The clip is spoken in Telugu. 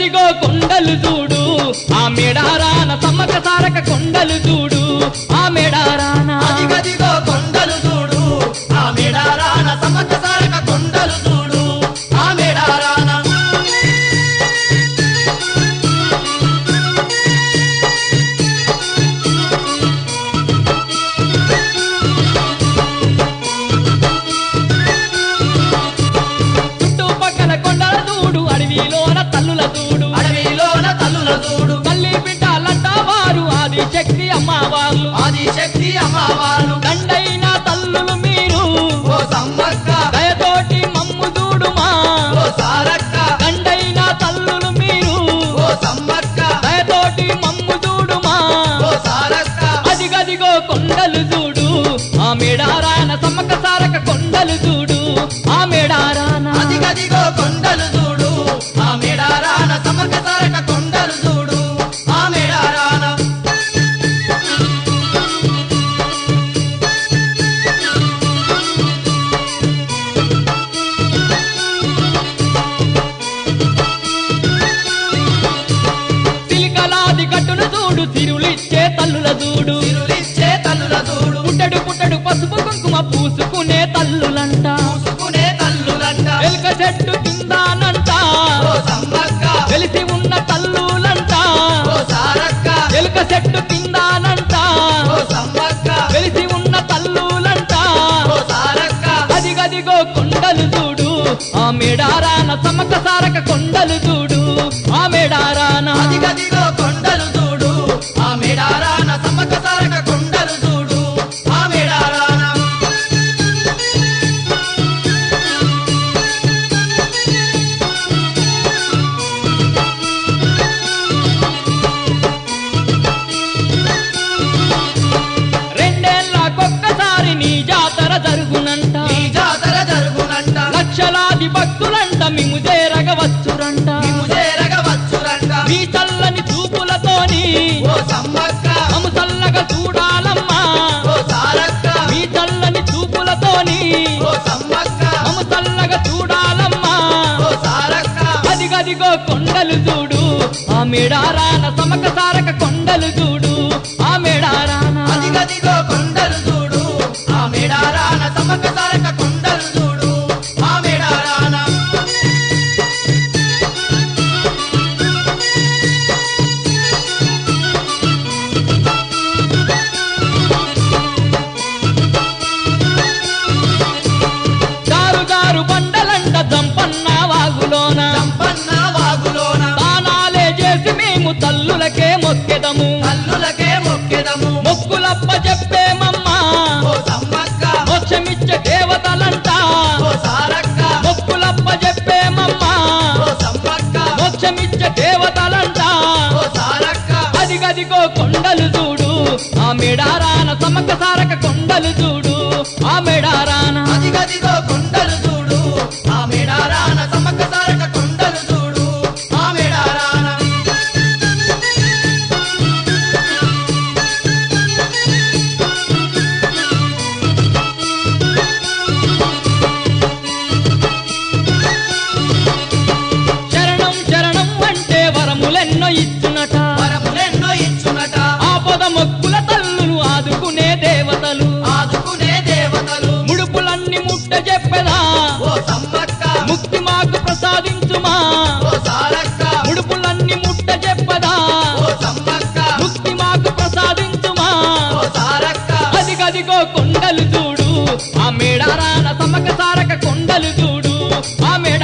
అదిగదిగో కొండలు చూడు ఆ మెడారాన సమ్మక సారక కొండలు చూడు ఆ మెడారాన అదిగదిగో కొండలు చూడు ఆ మేడారాన సమక సారక కొండలు చూడు ఆ మేడారాన చుట్టుపక్కల కొండల చూడు అడవిలోన తల్లుల చూడు అడవిలోన తల్లుల చూడు తల్లి బిడ్డలంట వారు ఆది శక్తి అమ్మవార్లు ఆది శక్తి అమ్మవారు దండైన తల్లులు మీరు ఓ సమ్మక్క దయతోటి మమ్ము చూడుమా ఓ సారక్క దండైన తల్లులు మీరు ఓ సమ్మక్క దయతోటి మమ్ము చూడుమా ఓ సారక్క అదిగదిగో కొండలు చూడు ఆ మేడారాన సమ్మక సారక కొండలు చూడు ఆ మేడారాన అదిగదిగో కొండలు చూడు ఆ మేడారాన సమక సారక కొండలు చూడు ఆ మేడారాన సిలికలాది కట్టును చూడు తిరులిచ్చే తల్లుల చూడు తిరులిచ్చే తల్లుల చూడు పుట్టడు పుట్టడు పసుపు కుంకుమ పూసుకునే తల్లులంట పూసుకునే తల్లులంట ఎలుక చెట్టు కిందానంట ఓ సమ్మక్క వెలిసి ఉన్న తల్లులంట ఓ సారక్క ఎలుక చెట్టు కిందానంట ఓ సమ్మక్క వెలిసి ఉన్న తల్లులంట ఓ సారక్క అదిగదిగో కొండలు చూడు ఆ మేడారాన సమక సారక కొండలు చూడు ఆ మేడారాన అదిగదిగో కొండలు చూడు ఆ మేడారాన సమ్మక సారక కొండలు చూడు ఆ మేడారాన రెండేళ్లకొక్కసారి నీ జాతర జరుగునంట ఈ జాతర జరుగునంట లక్షలాది భక్తులంట మిము చేరగవచ్చురంట మేము చేరగవచ్చురంట మీ చల్లని చూపులతోని ఓ సమ్మక్క మము చల్లగా చూడాలమ్మా ఓ సారక్క మీ చల్లని చూపులతోని ఓ సమ్మక్క మము చల్లగా చూడాలమ్మా ఓ సారక్క అదిగదిగో కొండలు చూడు ఆ మేడారాన సమక సారక కొండలు చూడు ఆ మేడారాన అదిగదిగో కొండలు చూడు ఆ మేడారాన సమ్మక సారక కొండలు చూడు ఆ మేడారాన జారు జారు బండలంట జంపన్న వాగులోన సంపన్న వాగులోన దానాలే చేసి మేము తల్లులకే మొక్కెదము తల్లులకే మొక్కెదము మొక్కులప్ప చెప్పేమమ్మా ఓ సమ్మక్క మోక్షమిచ్చే దేవతలంట ఓ సారక్క మొక్కులప్ప చెప్పేమమ్మా ఓ సమ్మక్క మోక్షమిచ్చే దేవతలంట ఓ సారక్క అదిగదిగో కొండలు చూడు ఆ మేడారాన సమక సారక కొండలు చూడు ఆ మేడారాన అదిగదిగో కొండలు చూడు ఆ మేడారాన సమ్మక్క సారక కొండలు చూడు ఆ మేడారాన శరణం శరణం అంటే వరములెన్నో ఇచ్చునట వరములెన్నో ఇచ్చునట ఆపద మొక్కుల తల్లులు ఆదుకునే దేవతలు ఆదుకునే దేవతలు ముడుపులన్నీ ముట్ట చెప్పెదా ఓ సమ్మక్క ముక్తి మాకు ప్రసాదించుమా ఓ సారక్క ముడుపులన్నీ ముట్ట చెప్పదా ఓ సమ్మక్క ముక్తి మాకు ప్రసాదించుమా ఓ సారక్క అదిగదిగో కొండలు చూడు ఆ మేడారాన సమక సారక కొండలు చూడు ఆ మేడ